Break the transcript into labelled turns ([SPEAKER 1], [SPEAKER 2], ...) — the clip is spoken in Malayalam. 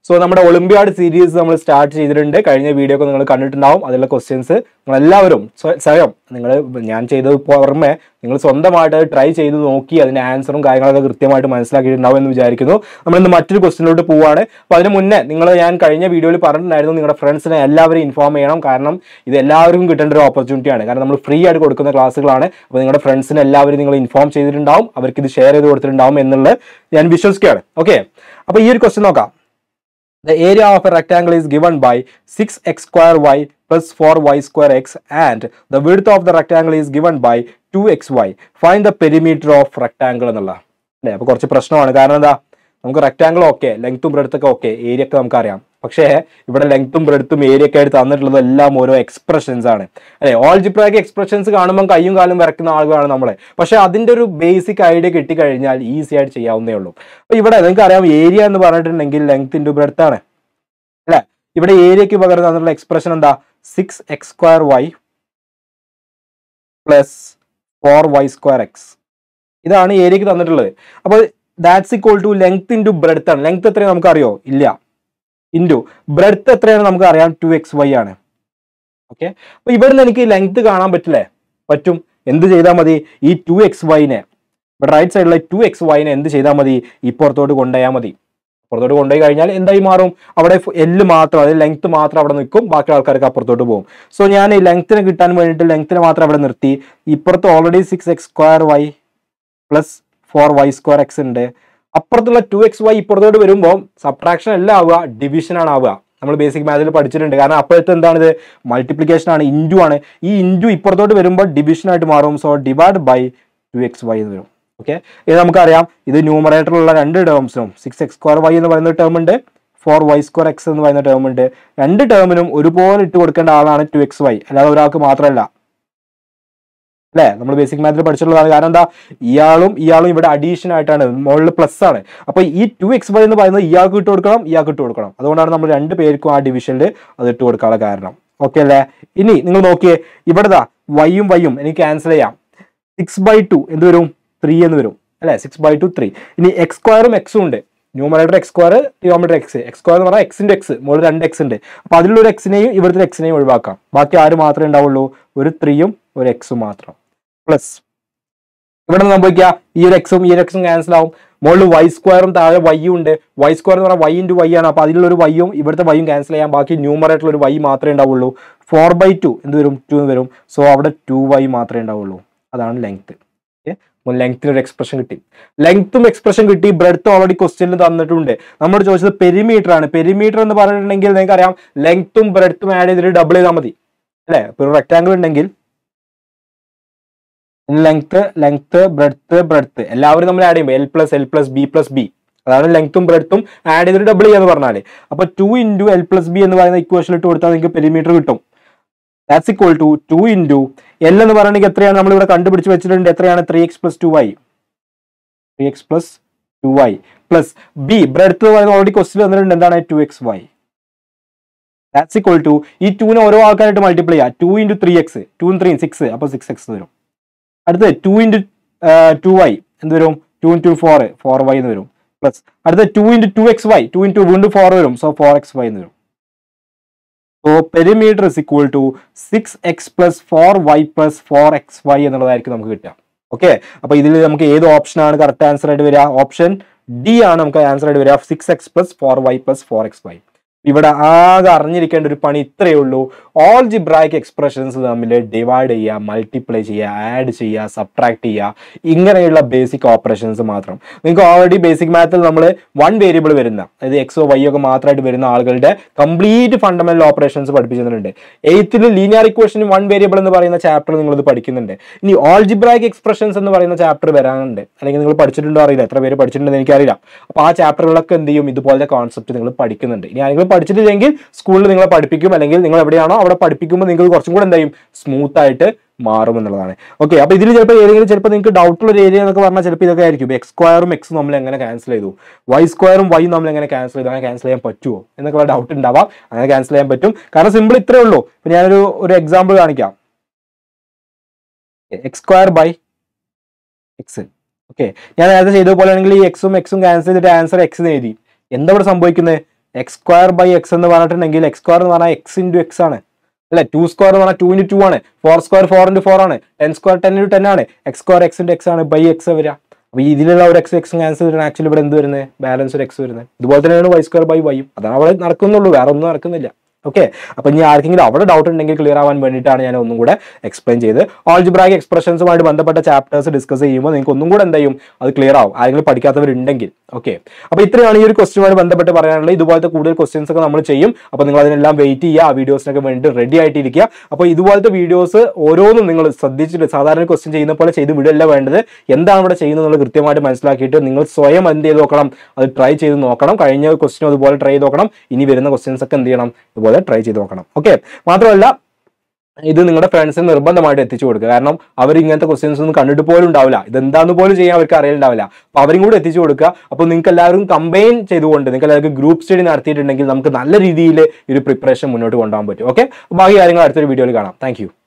[SPEAKER 1] സോ നമ്മുടെ ഒളിമ്പ്യാഡ് സീരീസ് നമ്മൾ സ്റ്റാർട്ട് ചെയ്തിട്ടുണ്ട് കഴിഞ്ഞ വീഡിയോ ഒക്കെ നിങ്ങൾ കണ്ടിട്ടുണ്ടാവും അതിലുള്ള ക്വസ്റ്റ്യൻസ് നിങ്ങൾ എല്ലാവരും സ്വ- സ്വയം നിങ്ങൾ ഞാൻ ചെയ്തത് പുറമെ നിങ്ങൾ സ്വന്തമായിട്ട് ട്രൈ ചെയ്ത് നോക്കി അതിന്റെ ആൻസറും കാര്യങ്ങളൊക്കെ കൃത്യമായിട്ട് മനസ്സിലാക്കിയിട്ടുണ്ടാവും എന്ന് വിചാരിക്കുന്നു നമ്മൾ ഇന്ന് മറ്റൊരു ക്വസ്റ്റിനിലോട്ട് പോവാണ് അപ്പോൾ അതിന് മുന്നേ നിങ്ങൾ ഞാൻ കഴിഞ്ഞ വീഡിയോയിൽ പറഞ്ഞിട്ടുണ്ടായിരുന്നു നിങ്ങളുടെ ഫ്രണ്ട്സിനെ എല്ലാവരും ഇൻഫോം ചെയ്യണം കാരണം ഇത് എല്ലാവർക്കും കിട്ടേണ്ട ഒരു ഓപ്പർച്യൂണിറ്റിയാണ് കാരണം നമ്മൾ ഫ്രീ ആയിട്ട് കൊടുക്കുന്ന ക്ലാസ്സുകളാണ് അപ്പോൾ നിങ്ങളുടെ ഫ്രണ്ട്സിനെ എല്ലാവരും നിങ്ങൾ ഇൻഫോം ചെയ്തിട്ടുണ്ടാവും അവർക്ക് ഇത് ഷെയർ ചെയ്ത് കൊടുത്തിട്ടുണ്ടാവും എന്നുള്ളത് ഞാൻ വിശ്വസിക്കുകയാണ് ഓക്കെ അപ്പോൾ ഈ ഒരു ക്വസ്റ്റ്യൻ നോക്കാം The area of a rectangle is given by 6x square y plus 4y square x and the width of the rectangle is given by 2xy. Find the perimeter of rectangle എന്നുള്ള അല്ലേ അപ്പോൾ കുറച്ച് പ്രശ്നമാണ് കാരണം എന്താ നമുക്ക് റെക്ടാങ്കിൾ ഓക്കെ ലെങ്ത്തും ബ്രെഡ്ത്തൊക്കെ ഓക്കെ ഏരിയ ഒക്കെ നമുക്കറിയാം പക്ഷേ ഇവിടെ ലെങ്ത്തും ബ്രെഡ്ത്തും ഏരിയ ഒക്കെ ആയിട്ട് തന്നിട്ടുള്ളത് എല്ലാം ഓരോ എക്സ്പ്രഷൻസ് ആണ് അല്ലെ ഓൾജിബ്രാക്ക് എക്സ്പ്രഷൻസ് കാണുമ്പോൾ കയ്യും കാലും വരക്കുന്ന ആളുകളാണ് നമ്മളെ പക്ഷെ അതിന്റെ ഒരു ബേസിക് ഐഡിയ കിട്ടിക്കഴിഞ്ഞാൽ ഈസി ആയിട്ട് ചെയ്യാവുന്നേ ഉള്ളൂ അപ്പൊ ഇവിടെ നിങ്ങൾക്ക് അറിയാം ഏരിയ എന്ന് പറഞ്ഞിട്ടുണ്ടെങ്കിൽ ലെങ്ത് ഇൻറ്റു ബ്രെഡ്ത്ത് ആണ് അല്ലെ ഇവിടെ ഏരിയക്ക് പകരം തന്നിട്ടുള്ള എക്സ്പ്രഷൻ എന്താ six X square Y plus four Y square X ഇതാണ് ഏരിയക്ക് തന്നിട്ടുള്ളത് അപ്പോൾ that's equal to length into breadth ആണ് ലെങ്ത് എത്രയാണ് നമുക്ക് അറിയോ ഇല്ല ഇൻറ്റു ബ്രെഡ്ത്ത് എത്രയാണ് നമുക്ക് അറിയാം ടു എക്സ് വൈ ആണ് ഓക്കെ അപ്പൊ ഇവിടുന്ന് എനിക്ക് ലെങ്ത് കാണാൻ പറ്റില്ലേ പറ്റും എന്ത് ചെയ്താൽ മതി ഈ ടു എക്സ് വൈനെ ഇവിടെ റൈറ്റ് സൈഡിലെ ടു എക്സ് വൈനെ എന്ത് ചെയ്താൽ മതി ഇപ്പുറത്തോട്ട് കൊണ്ടുപോയാൽ മതി പുറത്തോട്ട് കൊണ്ടുപോയി കഴിഞ്ഞാൽ എന്തായി മാറും അവിടെ എല്ല് മാത്രം അതായത് ലെങ്ത് മാത്രം അവിടെ നിൽക്കും ബാക്കി ആൾക്കാർക്ക് അപ്പുറത്തോട്ട് പോകും സോ ഞാൻ ഈ ലെങ്ത്തിന് കിട്ടാൻ വേണ്ടിയിട്ട് ലെങ്ത്തിന് മാത്രം അവിടെ നിർത്തി ഇപ്പുറത്ത് already six X square Y plus four Y square X ഉണ്ട് അപ്പുറത്തുള്ള ടു എക്സ് വൈ ഇപ്പുറത്തോട്ട് വരുമ്പോൾ സബ്ട്രാക്ഷൻ അല്ല ആവുക ഡിവിഷൻ ആണ് ആവുക നമ്മൾ ബേസിക് മാതിൽ പഠിച്ചിട്ടുണ്ട് കാരണം അപ്പോഴത്തെ എന്താണിത് മൾട്ടിപ്ലിക്കേഷൻ ആണ് ഇൻറ്റു ആണ് ഈ ഇൻറ്റു ഇപ്പുറത്തോട്ട് വരുമ്പോൾ ഡിവിഷൻ ആയിട്ട് മാറും so divide by two X Y എന്ന് വരും ഓക്കെ ഇത് നമുക്കറിയാം ഇത് ന്യൂമറേറ്ററിലുള്ള രണ്ട് ടേംസിനും സിക്സ് എക്സ് സ്ക്വയർ വൈ എന്ന് പറയുന്ന ടേം ഉണ്ട് ഫോർ വൈ സ്ക്വയർ എക്സ് എന്ന് പറയുന്ന ടേം ഉണ്ട് രണ്ട് ടേമിനും ഒരുപോലെ ഇട്ട് കൊടുക്കേണ്ട ആളാണ് ടു എക്സ് വൈ അല്ലാതെ ഒരാൾക്ക് മാത്രമല്ല അല്ലേ നമ്മൾ ബേസിക് മാത്തിൽ പഠിച്ചിട്ടുള്ളതാണ് കാരണം എന്താ ഇയാളും ഇയാളും ഇവിടെ അഡീഷൻ ആയിട്ടാണ് മുകളിൽ പ്ലസ് ആണ് അപ്പൊ ഈ ടു എക്സ് വൈ എന്ന് പറയുന്നത് ഇയാൾക്ക് ഇട്ട് കൊടുക്കണം ഇയാൾക്ക് ഇട്ട് കൊടുക്കണം അതുകൊണ്ടാണ് നമ്മൾ രണ്ട് പേർക്കും ആ ഡിവിഷനിൽ അത് ഇട്ട് കൊടുക്കാനുള്ള കാരണം ഓക്കെ അല്ലേ ഇനി നിങ്ങൾ നോക്കിയേ ഇവിടെ വൈയും വൈയും എനിക്ക് ക്യാൻസൽ ചെയ്യാം സിക്സ് ബൈ ടു എന്ത് വരും ത്രീ എന്ന് വരും അല്ലെ സിക്സ് ബൈ ടു ത്രീ ഇനി എക്സ് സ്ക്വയറും എക്സും ഉണ്ട് numerator X square denominator X X square എന്ന് പറഞ്ഞാൽ എക്സിന്റെ എക്സ് മുകളിൽ രണ്ട് എക്സ് ഉണ്ട് അപ്പൊ അതിലൊരു എക്സിനെയും ഇവിടുത്തെ എക്സിനെയും ഒഴിവാക്കാം ബാക്കി ആര് മാത്രമേ ഉണ്ടാവുള്ളൂ ഒരു ത്രീയും ഒരു എക്സും മാത്രം പ്ലസ് ഇവിടെ നിന്ന് സംഭവിക്കുക ഈ ഒരു എക്സും ഈ ഒരു എക്സും ക്യാൻസൽ ആവും മുകളിൽ വൈ സ്ക്വയറും താഴെ വൈയും ഉണ്ട് വൈ സ്ക്വയർ എന്ന് പറഞ്ഞാൽ വൈ ഇൻറ്റു വൈ ആണ് അപ്പോൾ അതിലുള്ള ഒരു വൈയും ഇവിടുത്തെ വൈയും ക്യാൻസൽ ചെയ്യാം ബാക്കി ന്യൂമറേറ്ററിൽ ഒരു വൈ മാത്രമേ ഉണ്ടാവുള്ളൂ ഫോർ ബൈ ടു എന്ത് വരും ടു എന്ന് വരും സോ അവിടെ ടു വൈ മാത്രമേ ഉണ്ടാവുള്ളൂ അതാണ് ലെങ്ത് ഓക്കെ ലെങ്ത്തിന് ഒരു എക്സ്പ്രഷൻ കിട്ടി ലെങ്ത്തും എക്സ്പ്രഷൻ കിട്ടി ബ്രെഡ്ത്ത് ഓൾറെഡി ക്വസ്റ്റ്യനിൽ തന്നിട്ടുണ്ട് നമ്മൾ ചോദിച്ചത് പെരിമീറ്റർ ആണ് പെരിമീറ്റർ എന്ന് പറഞ്ഞിട്ടുണ്ടെങ്കിൽ നിങ്ങൾക്ക് അറിയാം ലെങ്ത്തും ബ്രെഡ്ത്തും ആഡ് ചെയ്തിട്ട് ഡബിൾ ചെയ്താൽ മതി അല്ലേ ഇപ്പോൾ ഒരു റെക്ടാങ്കിൾ ഉണ്ടെങ്കിൽ ലെങ്ത് ലെങ്ത് ബ്രെഡ്ത്ത് ബ്രെഡ്ത്ത് എല്ലാവരും നമ്മൾ ആഡ് ചെയ്യുമ്പോൾ L plus L plus B plus B അതാണ് ലെങ്ത്തും ബ്രെഡ്ത്തും ആഡ് ചെയ്തിട്ട് ഡബിൾ ചെയ്യാന്ന് പറഞ്ഞാല് അപ്പൊ two into L plus B എന്ന് പറയുന്ന ഇക്വേഷൻ ഇട്ട് കൊടുത്താൽ നിങ്ങൾക്ക് പെരിമീറ്റർ കിട്ടും that's equal to two into L എന്ന് പറയുകയാണെങ്കിൽ എത്രയാണ് നമ്മൾ ഇവിടെ കണ്ടുപിടിച്ച് വെച്ചിട്ടുണ്ട് എത്രയാണ് three X plus two Y three X plus two Y plus B breadth എന്ന് പറയുന്ന ഓൾറെഡി ക്വസ്റ്റിൽ വന്നിട്ടുണ്ട് എന്താണ് two X Y that's equal to ഈ ടൂനെ ഓരോ ആൾക്കാരായിട്ട് മൾട്ടിപ്ലൈ ചെയ്യാം two into three X two three six അപ്പോൾ സിക്സ് എക്സ് വരും അടുത്തത് ടു ഇൻറ്റു ടു വൈ എന്ത് വരും two into four four Y എന്ന് വരും പ്ലസ് അടുത്ത two into two X Y two into വീണ്ടും ഫോർ വരും സോ ഫോർ എക്സ് വൈ എന്ന് വരും so perimeter is equal to six X plus four Y plus four X Y എന്നുള്ളതായിരിക്കും നമുക്ക് കിട്ടുക ഓക്കെ അപ്പൊ ഇതിൽ നമുക്ക് ഏത് ഓപ്ഷൻ ആണ് കറക്റ്റ് ആൻസർ ആയിട്ട് വരിക ഓപ്ഷൻ ഡി ആണ് നമുക്ക് ആൻസർ ആയിട്ട് വരിക six X plus four Y plus four X Y ഇവിടെ ആകെ അറിഞ്ഞിരിക്കേണ്ട ഒരു പണി ഇത്രയേ ഉള്ളൂ ഓൾ ജിബ്രായിക് എക്സ്പ്രഷൻസ് തമ്മിൽ ഡിവൈഡ് ചെയ്യുക മൾട്ടിപ്ലൈ ചെയ്യുക ആഡ് ചെയ്യുക സബ്ട്രാക്ട് ചെയ്യുക ഇങ്ങനെയുള്ള ബേസിക് ഓപ്പറേഷൻസ് മാത്രം നിങ്ങൾക്ക് ഓൾറെഡി ബേസിക് മാത്തിൽ നമ്മൾ വൺ വേരിയബിൾ വരുന്ന അതായത് എക്സോ വൈ ഒക്കെ മാത്രമായിട്ട് വരുന്ന ആളുകളുടെ കംപ്ലീറ്റ് ഫണ്ടമെന്റൽ ഓപ്പറേഷൻസ് പഠിപ്പിച്ചിട്ടുണ്ട് എയ്ത്തിൽ ലീനിയർ ഇക്വേഷൻ വൺ വേരിയബിൾ എന്ന് പറയുന്ന ചാപ്റ്റർ നിങ്ങൾ ഇത് പഠിക്കുന്നുണ്ട് ഇനി ഓൾ ജിബ്രായിക് എക്സ്പ്രഷൻസ് എന്ന് പറയുന്ന ചാപ്റ്റർ വരാനുണ്ട് അല്ലെങ്കിൽ നിങ്ങൾ പഠിച്ചിട്ടുണ്ടോ അറിയില്ല എത്ര പേര് പഠിച്ചിട്ടുണ്ടെന്ന് എനിക്കറിയില്ല അപ്പോൾ ആ ചാപ്റ്ററുകളൊക്കെ എന്ത് ചെയ്യും ഇതുപോലത്തെ കോൺസെപ്റ്റ് നിങ്ങൾ പഠിക്കുന്നുണ്ട് ഇനി ആരെങ്കിലും പഠിച്ചിട്ടില്ലെങ്കിൽ സ്കൂളിൽ നിങ്ങളെ പഠിപ്പിക്കും അല്ലെങ്കിൽ നിങ്ങൾ എവിടെയാണോ അവിടെ പഠിപ്പിക്കുമ്പോൾ നിങ്ങൾക്ക് കുറച്ചും കൂടെ എന്ത് ചെയ്യും സ്മൂത്ത് ആയിട്ട് മാറും എന്നുള്ളതാണ് ഓക്കെ അപ്പൊ ഇതിൽ ചിലപ്പോൾ ഏതെങ്കിലും ചിലപ്പോൾ നിങ്ങൾക്ക് ഡൗട്ടുള്ള ഒരു ഏരിയ എന്നൊക്കെ പറഞ്ഞാൽ ചിലപ്പോൾ ഇതൊക്കെ ആയിരിക്കും എക്സ് സ്ക്വയറും എക്സും നമ്മൾ എങ്ങനെ ക്യാൻസൽ ചെയ്തു വൈ സ്ക്വയറും വൈ നമ്മൾ എങ്ങനെ ക്യാൻസൽ ചെയ്തു അങ്ങനെ ക്യാൻസൽ ചെയ്യാൻ പറ്റുമോ എന്നൊക്കെ ഡൗട്ട് ഉണ്ടാവാം അങ്ങനെ ക്യാൻസൽ ചെയ്യാൻ പറ്റും കാരണം സിമ്പിൾ ഇത്രേ ഉള്ളൂ ഇപ്പൊ ഞാനൊരു ഒരു എക്സാമ്പിൾ കാണിക്കാം X square by X okay ഞാൻ നേരത്തെ ചെയ്തതുപോലെ ആണെങ്കിൽ ഈ എക്സും എക്സും ക്യാൻസൽ ചെയ്തിട്ട് ആൻസർ എക്സ് എഴുതി എന്താ ഇവിടെ സംഭവിക്കുന്നത് എക്സ് സ്ക്വയർ ബൈ എക്സ് എന്ന് പറഞ്ഞിട്ടുണ്ടെങ്കിൽ എക്സ് സ്ക്വയർ എന്ന് പറഞ്ഞാൽ എക്സ് ഇൻറ്റു എക്സ് ആണ് അല്ലെ ടു സ്ക്വയർ എന്ന് പറഞ്ഞാൽ ടു ഇൻറ്റു ടു ആണ് four square four into four ആണ് ten square ten into ten ആണ് X square X into X ആണ് ബൈ എക്സ് വരിക അപ്പോൾ ഇതിലുള്ള ഒരു എക്സ് എക്സ് ക്യാൻസൽ ചെയ്തിട്ട് ആക്ച്വലി ഇവിടെ എന്ത് വരുന്നത് ബാലൻസ് ഒരു എക്സ് വരുന്നത് ഇതുപോലെ തന്നെയാണ് വൈ സ്ക്വയർ ബൈ വൈയും അതാണ് അവിടെ നടക്കുന്നുള്ളൂ വേറെ ഒന്നും നടക്കുന്നില്ല ഓക്കെ അപ്പൊ ഇനി ആർക്കെങ്കിലും അവിടെ ഡൗട്ട് ഉണ്ടെങ്കിൽ ക്ലിയർ ആവാൻ വേണ്ടിയിട്ടാണ് ഞാൻ ഒന്നും കൂടെ എക്സ്പ്ലെയിൻ ചെയ്ത് ഓൾജിബ്രാഗ് എക്സ്പ്രഷൻസുമായിട്ട് ബന്ധപ്പെട്ട ചാപ്റ്റേഴ്സ് ഡിസ്കസ് ചെയ്യുമ്പോൾ നിങ്ങൾക്ക് ഒന്നും കൂടെ എന്ത് ചെയ്യും അത് ക്ലിയർ ആവും ആരെങ്കിലും പഠിക്കാത്തവരുണ്ടെങ്കിൽ ഓക്കെ അപ്പൊ ഇത്രയാണ് ഈ ഒരു ക്വസ്റ്റുമായി ബന്ധപ്പെട്ട് പറയാനുള്ളത് ഇതുപോലത്തെ കൂടുതൽ ക്വസ്റ്റ്യൻസ് ഒക്കെ നമ്മൾ ചെയ്യും അപ്പൊ നിങ്ങൾ അതിനെല്ലാം വെയിറ്റ് ചെയ്യുക ആ വീഡിയോസിനൊക്കെ വേണ്ടി റെഡി ആയിട്ടിരിക്കുക അപ്പോൾ ഇതുപോലത്തെ വീഡിയോസ് ഓരോന്നും നിങ്ങൾ ശ്രദ്ധിച്ചിട്ട് സാധാരണ ക്വസ്റ്റ്യൻ ചെയ്യുന്ന പോലെ ചെയ്ത് വിടുകയല്ല വേണ്ടത് എന്താണ് ഇവിടെ ചെയ്യുന്നത് എന്നുള്ളത് കൃത്യമായിട്ട് മനസ്സിലാക്കിയിട്ട് നിങ്ങൾ സ്വയം എന്ത് ചെയ്ത് നോക്കണം അത് ട്രൈ ചെയ്ത് നോക്കണം കഴിഞ്ഞ ക്വസ്റ്റ്യൻ അതുപോലെ ട്രൈ ചെയ്ത് നോക്കണം ഇനി വരുന്ന ക്വസ്റ്റ്യൻസ് ഒക്കെ എന്ത് ചെയ്യണം ഇതുപോലെ ട്രൈ ചെയ്ത് നോക്കണം ഓക്കെ മാത്രമല്ല ഇത് നിങ്ങളുടെ ഫ്രണ്ട്സിന് നിർബന്ധമായിട്ട് എത്തിച്ചു കൊടുക്കുക കാരണം അവർ ഇങ്ങനത്തെ ക്വസ്റ്റ്യൻസ് ഒന്നും കണ്ടിട്ട് പോലും ഉണ്ടാവില്ല ഇതെന്താന്ന് പോലും ചെയ്യാൻ അവർക്ക് അറിയുന്നുണ്ടാവില്ല അപ്പൊ അവരും കൂടെ എത്തിച്ചു കൊടുക്കുക അപ്പോൾ നിങ്ങൾക്ക് എല്ലാവരും കമ്പൈൻ ചെയ്തുകൊണ്ട് നിങ്ങൾക്ക് എല്ലാവർക്കും ഗ്രൂപ്പ് സ്റ്റഡി നടത്തിയിട്ടുണ്ടെങ്കിൽ നമുക്ക് നല്ല രീതിയിൽ ഈ ഒരു പ്രിപ്പറേഷൻ മുന്നോട്ട് കൊണ്ടുപോകാൻ പറ്റും ഓക്കെ ബാക്കി കാര്യങ്ങൾ അടുത്തൊരു വീഡിയോയിൽ കാണാം താങ്ക്